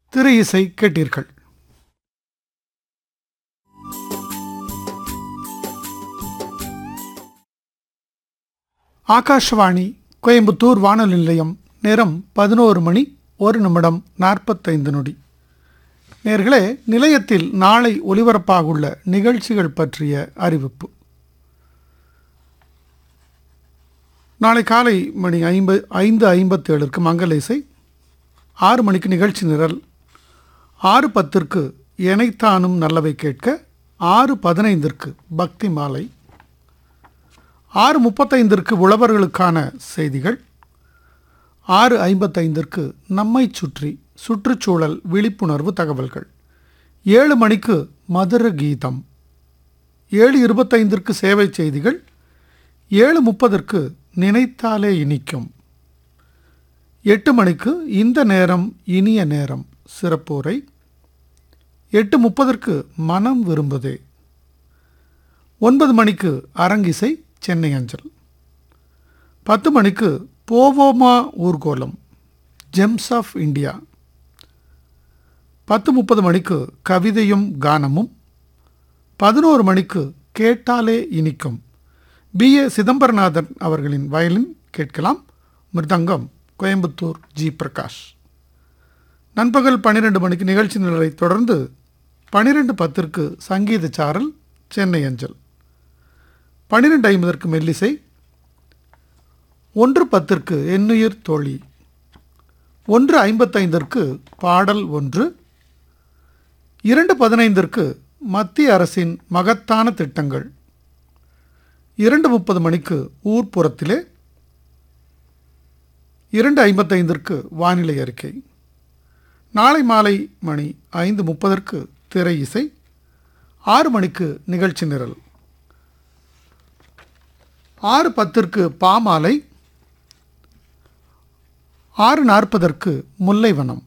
திரு இசை கேட்டீர்கள் ஆகாஷவாணி கோயம்புத்தூர் வானொலி நிலையம் நேரம் பதினோரு மணி ஒரு நிமிடம் நாற்பத்தைந்து நொடி நேர்களே நிலையத்தில் நாளை ஒலிபரப்பாகுள்ள நிகழ்ச்சிகள் பற்றிய அறிவிப்பு நாளை காலை மணி ஐம்ப ஐந்து ஐம்பத்தேழுக்கு மங்கள இசை ஆறு மணிக்கு நிகழ்ச்சி நிரல் ஆறு பத்திற்கு எனைத்தானும் நல்லவை கேட்க ஆறு பதினைந்திற்கு பக்தி மாலை ஆறு முப்பத்தைந்திற்கு உழவர்களுக்கான செய்திகள் ஆறு ஐம்பத்தைந்திற்கு நம்மை சுற்றி சுற்றுச்சூழல் விழிப்புணர்வு தகவல்கள் ஏழு மணிக்கு மதுர கீதம் ஏழு இருபத்தைந்திற்கு சேவை செய்திகள் ஏழு முப்பதற்கு நினைத்தாலே இனிக்கும் எட்டு மணிக்கு இந்த நேரம் இனிய நேரம் சிறப்புரை எட்டு முப்பதற்கு மனம் விரும்புதே ஒன்பது மணிக்கு அரங்கிசை சென்னை அஞ்சல் பத்து மணிக்கு போவோமா ஊர்கோலம் ஜெம்ஸ் ஆஃப் இந்தியா பத்து முப்பது மணிக்கு கவிதையும் கானமும் பதினோரு மணிக்கு கேட்டாலே இனிக்கும் பி ஏ சிதம்பரநாதன் அவர்களின் வயலின் கேட்கலாம் மிருதங்கம் கோயம்புத்தூர் ஜி பிரகாஷ் நண்பகல் பன்னிரெண்டு மணிக்கு நிகழ்ச்சி நிலை தொடர்ந்து பன்னிரெண்டு பத்திற்கு சங்கீத சாரல் சென்னை அஞ்சல் பன்னிரெண்டு ஐம்பதற்கு மெல்லிசை ஒன்று பத்திற்கு எண்ணுயிர் தோழி ஒன்று ஐம்பத்தைந்திற்கு பாடல் ஒன்று இரண்டு பதினைந்திற்கு மத்திய அரசின் மகத்தான திட்டங்கள் இரண்டு முப்பது மணிக்கு ஊர்ப்புறத்திலே இரண்டு ஐம்பத்தைந்திற்கு வானிலை அறிக்கை நாளை மாலை மணி ஐந்து முப்பதற்கு திரை இசை ஆறு மணிக்கு நிகழ்ச்சி நிரல் ஆறு பத்திற்கு பாமாலை ஆறு நாற்பதற்கு முல்லைவனம்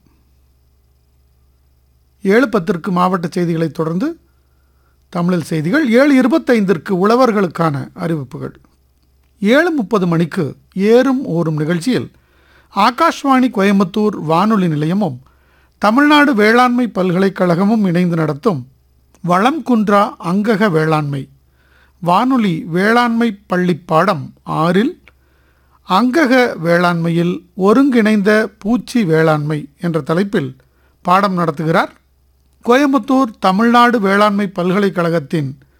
ஏழு பத்திற்கு மாவட்ட செய்திகளைத் தொடர்ந்து தமிழில் செய்திகள் ஏழு இருபத்தைந்திற்கு உழவர்களுக்கான அறிவிப்புகள் ஏழு முப்பது மணிக்கு ஏறும் ஓரும் நிகழ்ச்சியில் ஆகாஷ்வாணி கோயம்புத்தூர் வானொலி நிலையமும் தமிழ்நாடு வேளாண்மை பல்கலைக்கழகமும் இணைந்து நடத்தும் வளம் குன்றா அங்கக வேளாண்மை வானொலி வேளாண்மை பள்ளி பாடம் ஆறில் அங்கக வேளாண்மையில் ஒருங்கிணைந்த பூச்சி வேளாண்மை என்ற தலைப்பில் பாடம் நடத்துகிறார் கோயம்புத்தூர் தமிழ்நாடு வேளாண்மை பல்கலைக்கழகத்தின்